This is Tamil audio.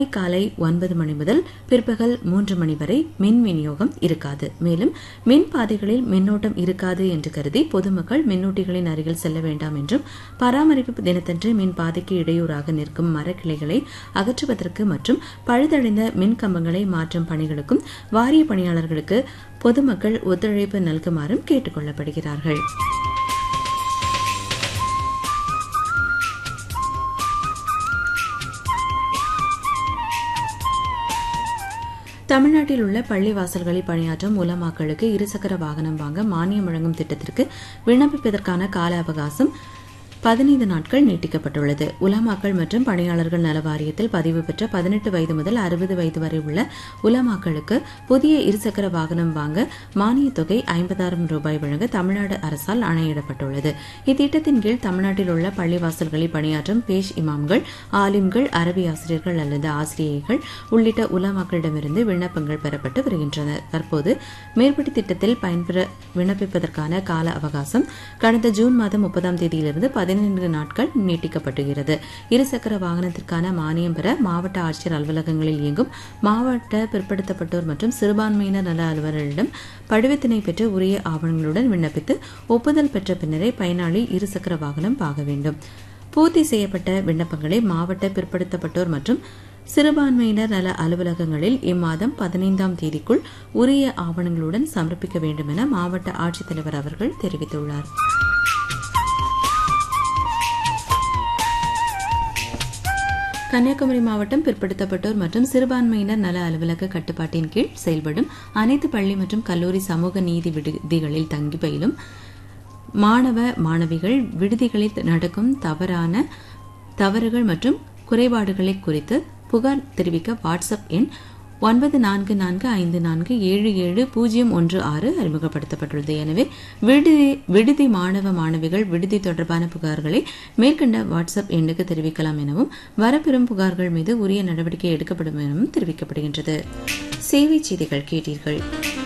காலை ஒன்பது மணி முதல் பிற்பகல் மூன்று மணி வரை மின் விநியோகம் இருக்காது மேலும் மின் பாதைகளில் மின்னோட்டம் இருக்காது என்று கருதி பொதுமக்கள் மின்னூட்டிகளின் அருகில் செல்ல வேண்டாம் என்றும் பராமரிப்பு தினத்தன்று மின் பாதைக்கு இடையூறாக நிற்கும் மரக்கிளைகளை அகற்றுவதற்கு மற்றும் பழுதடைந்த மின் கம்பங்களை மாற்றும் பணிகளுக்கும் வாரிய பணியாளர்களுக்கு பொதுமக்கள் ஒத்துழைப்பு நல்குமாறும் கேட்டுக் கொள்ளப்படுகிறார்கள் தமிழ்நாட்டில் உள்ள பள்ளிவாசல்களில் பணியாற்றும் உலமாக்களுக்கு இருசக்கர வாகனம் வாங்க மானியம் வழங்கும் திட்டத்திற்கு விண்ணப்பிப்பதற்கான கால அவகாசம் பதினைந்து நாட்கள் நீட்டிக்கப்பட்டுள்ளது உலமாக்கள் மற்றும் பணியாளர்கள் நல வாரியத்தில் பதிவு பெற்ற பதினெட்டு வயது முதல் அறுபது வயது வரை உள்ள உலமாக்களுக்கு புதிய இருசக்கர வாகனம் வாங்க மானியத் தொகை ஐம்பதாயிரம் ரூபாய் வழங்க தமிழ்நாடு அரசால் ஆணையிடப்பட்டுள்ளது இத்திட்டத்தின் கீழ் தமிழ்நாட்டில் உள்ள பள்ளிவாசல்களில் பணியாற்றும் பேஷ் இமாம்கள் ஆலிம்கள் அரபி ஆசிரியர்கள் அல்லது ஆசிரியைகள் உள்ளிட்ட உலமாக்களிடமிருந்து விண்ணப்பங்கள் பெறப்பட்டு வருகின்றன தற்போது மேற்படி திட்டத்தில் பயன்பெற விண்ணப்பிப்பதற்கான கால அவகாசம் கடந்த ஜூன் மாதம் முப்பதாம் தேதியிலிருந்து பதினைந்து நாட்கள் நீட்டிக்கப்பட்டுகிறது இருசக்கர வாகனத்திற்கான மானியம் பெற மாவட்ட ஆட்சியர் அலுவலகங்களில் இயங்கும் மாவட்ட பிற்படுத்தப்பட்டோர் மற்றும் சிறுபான்மையினர் நல அலுவலரிடம் படிவத்தினை பெற்று உரிய ஆவணங்களுடன் விண்ணப்பித்து ஒப்புதல் பெற்ற பின்னரே பயனாளி இருசக்கர வாகனம் வாங்க வேண்டும் பூர்த்தி செய்யப்பட்ட விண்ணப்பங்களை மாவட்ட பிற்படுத்தப்பட்டோர் மற்றும் சிறுபான்மையினர் நல அலுவலகங்களில் இம்மாதம் பதினைந்தாம் தேதிக்குள் உரிய ஆவணங்களுடன் சமர்ப்பிக்க வேண்டும் என மாவட்ட ஆட்சித்தலைவர் அவர்கள் தெரிவித்துள்ளார் கன்னியாகுமரி மாவட்டம் பிற்படுத்தப்பட்டோர் மற்றும் சிறுபான்மையினர் நல அலுவலக கட்டுப்பாட்டின் கீழ் செயல்படும் அனைத்து பள்ளி மற்றும் கல்லூரி சமூக நீதி விடுதிகளில் தங்கி பயிலும் மாணவ மாணவிகள் விடுதிகளில் நடக்கும் தவறான தவறுகள் மற்றும் குறைபாடுகளை குறித்து புகார் தெரிவிக்க வாட்ஸ்அப் எண் ஒன்பது நான்கு நான்கு ஐந்து நான்கு ஏழு ஏழு பூஜ்ஜியம் ஒன்று ஆறு அறிமுகப்படுத்தப்பட்டுள்ளது எனவே விடுதி விடுதி மாணவ மாணவிகள் விடுதி தொடர்பான புகார்களை மேற்கண்ட வாட்ஸ்அப் எண்ணுக்கு தெரிவிக்கலாம் எனவும் வரப்பெறும் புகார்கள் மீது உரிய நடவடிக்கை எடுக்கப்படும் எனவும் தெரிவிக்கப்படுகின்றது சேவை செய்திகள் கேட்டீர்கள்